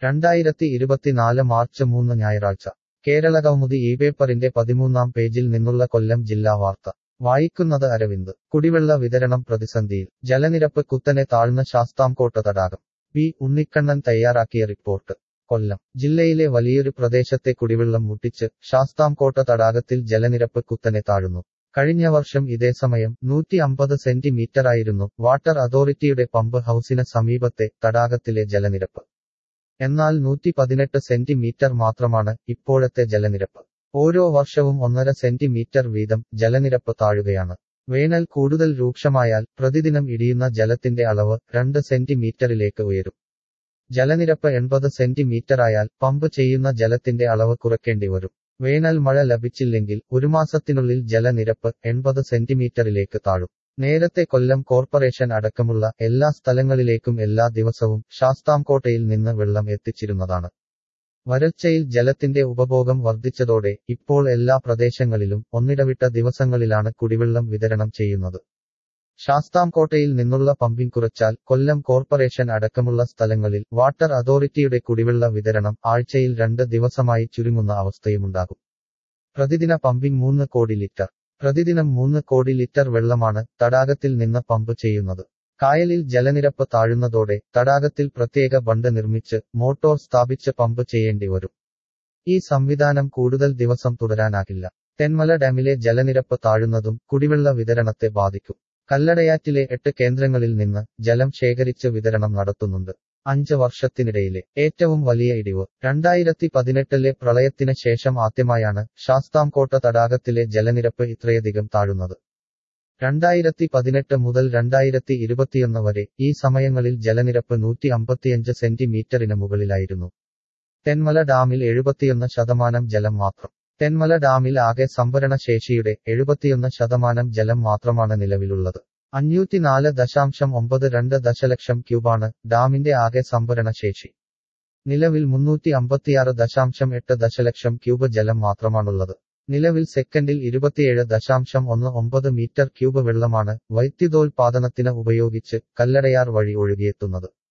രണ്ടായിരത്തി ഇരുപത്തിനാല് മാർച്ച് മൂന്ന് ഞായറാഴ്ച കേരള കൗമുദി ഈ പേപ്പറിന്റെ പതിമൂന്നാം പേജിൽ നിന്നുള്ള കൊല്ലം ജില്ലാ വാർത്ത വായിക്കുന്നത് അരവിന്ദ് കുടിവെള്ള വിതരണം പ്രതിസന്ധിയിൽ ജലനിരപ്പ് കുത്തനെ താഴ്ന്ന ശാസ്താംകോട്ട തടാകം പി ഉണ്ണിക്കണ്ണൻ തയ്യാറാക്കിയ റിപ്പോർട്ട് കൊല്ലം ജില്ലയിലെ വലിയൊരു പ്രദേശത്തെ കുടിവെള്ളം മുട്ടിച്ച് ശാസ്താംകോട്ട തടാകത്തിൽ ജലനിരപ്പ് കുത്തനെ താഴുന്നു കഴിഞ്ഞ വർഷം ഇതേസമയം നൂറ്റി അമ്പത് സെന്റിമീറ്ററായിരുന്നു വാട്ടർ അതോറിറ്റിയുടെ പമ്പ് ഹൌസിന് സമീപത്തെ തടാകത്തിലെ ജലനിരപ്പ് എന്നാൽ നൂറ്റി പതിനെട്ട് സെന്റിമീറ്റർ മാത്രമാണ് ഇപ്പോഴത്തെ ജലനിരപ്പ് ഓരോ വർഷവും ഒന്നര സെന്റിമീറ്റർ വീതം ജലനിരപ്പ് താഴുകയാണ് വേനൽ കൂടുതൽ രൂക്ഷമായാൽ പ്രതിദിനം ഇടിയുന്ന ജലത്തിന്റെ അളവ് രണ്ട് സെന്റിമീറ്ററിലേക്ക് ഉയരും ജലനിരപ്പ് എൺപത് സെന്റിമീറ്ററായാൽ പമ്പ് ചെയ്യുന്ന ജലത്തിന്റെ അളവ് കുറയ്ക്കേണ്ടി വരും വേനൽ മഴ ലഭിച്ചില്ലെങ്കിൽ ഒരു മാസത്തിനുള്ളിൽ ജലനിരപ്പ് എൺപത് സെന്റിമീറ്ററിലേക്ക് താഴും നേരത്തെ കൊല്ലം കോർപ്പറേഷൻ അടക്കമുള്ള എല്ലാ സ്ഥലങ്ങളിലേക്കും എല്ലാ ദിവസവും ശാസ്താംകോട്ടയിൽ നിന്ന് വെള്ളം എത്തിച്ചിരുന്നതാണ് വരൾച്ചയിൽ ജലത്തിന്റെ ഉപഭോഗം വർദ്ധിച്ചതോടെ ഇപ്പോൾ എല്ലാ പ്രദേശങ്ങളിലും ഒന്നിടവിട്ട ദിവസങ്ങളിലാണ് കുടിവെള്ളം വിതരണം ചെയ്യുന്നത് ശാസ്താംകോട്ടയിൽ നിന്നുള്ള പമ്പിംഗ് കുറച്ചാൽ കൊല്ലം കോർപ്പറേഷൻ അടക്കമുള്ള സ്ഥലങ്ങളിൽ വാട്ടർ അതോറിറ്റിയുടെ കുടിവെള്ള വിതരണം ആഴ്ചയിൽ രണ്ട് ദിവസമായി ചുരുങ്ങുന്ന അവസ്ഥയുമുണ്ടാകും പ്രതിദിന പമ്പിംഗ് മൂന്ന് കോടി ലിറ്റർ പ്രതിദിനം മൂന്ന് കോടി ലിറ്റർ വെള്ളമാണ് തടാകത്തിൽ നിന്ന് പമ്പ് ചെയ്യുന്നത് കായലിൽ ജലനിരപ്പ് താഴുന്നതോടെ തടാകത്തിൽ പ്രത്യേക ബണ്ട് നിർമ്മിച്ച് മോട്ടോർ സ്ഥാപിച്ച് പമ്പ് ചെയ്യേണ്ടി വരും ഈ സംവിധാനം കൂടുതൽ ദിവസം തുടരാനാകില്ല തെന്മല ഡാമിലെ ജലനിരപ്പ് താഴുന്നതും കുടിവെള്ള വിതരണത്തെ ബാധിക്കും കല്ലടയാറ്റിലെ എട്ട് കേന്ദ്രങ്ങളിൽ നിന്ന് ജലം ശേഖരിച്ച് വിതരണം നടത്തുന്നുണ്ട് അഞ്ച് വർഷത്തിനിടയിലെ ഏറ്റവും വലിയ ഇടിവ് രണ്ടായിരത്തി പതിനെട്ടിലെ പ്രളയത്തിന് ശേഷം ആദ്യമായാണ് ശാസ്താംകോട്ട തടാകത്തിലെ ജലനിരപ്പ് ഇത്രയധികം താഴുന്നത് രണ്ടായിരത്തി പതിനെട്ട് മുതൽ രണ്ടായിരത്തി ഇരുപത്തിയൊന്ന് വരെ ഈ സമയങ്ങളിൽ ജലനിരപ്പ് നൂറ്റി അമ്പത്തിയഞ്ച് സെന്റിമീറ്ററിന് മുകളിലായിരുന്നു തെന്മല ഡാമിൽ എഴുപത്തിയൊന്ന് ശതമാനം ജലം മാത്രം തെന്മല ഡാമിൽ ആകെ സംഭരണ ശേഷിയുടെ എഴുപത്തിയൊന്ന് ശതമാനം ജലം മാത്രമാണ് നിലവിലുള്ളത് അഞ്ഞൂറ്റിനാല് ദശാംശം ഒമ്പത് രണ്ട് ദശലക്ഷം ക്യൂബാണ് ഡാമിന്റെ ആകെ സംഭരണ ശേഷി നിലവിൽ മുന്നൂറ്റി അമ്പത്തിയാറ് ദശാംശം എട്ട് ദശലക്ഷം ക്യൂബ് ജലം മാത്രമാണുള്ളത് നിലവിൽ സെക്കൻഡിൽ ഇരുപത്തിയേഴ് ദശാംശം ഒന്ന് ഒമ്പത് മീറ്റർ ക്യൂബ് വെള്ളമാണ് വൈദ്യുതോൽപാദനത്തിന് ഉപയോഗിച്ച് കല്ലടയാർ വഴി ഒഴുകിയെത്തുന്നത്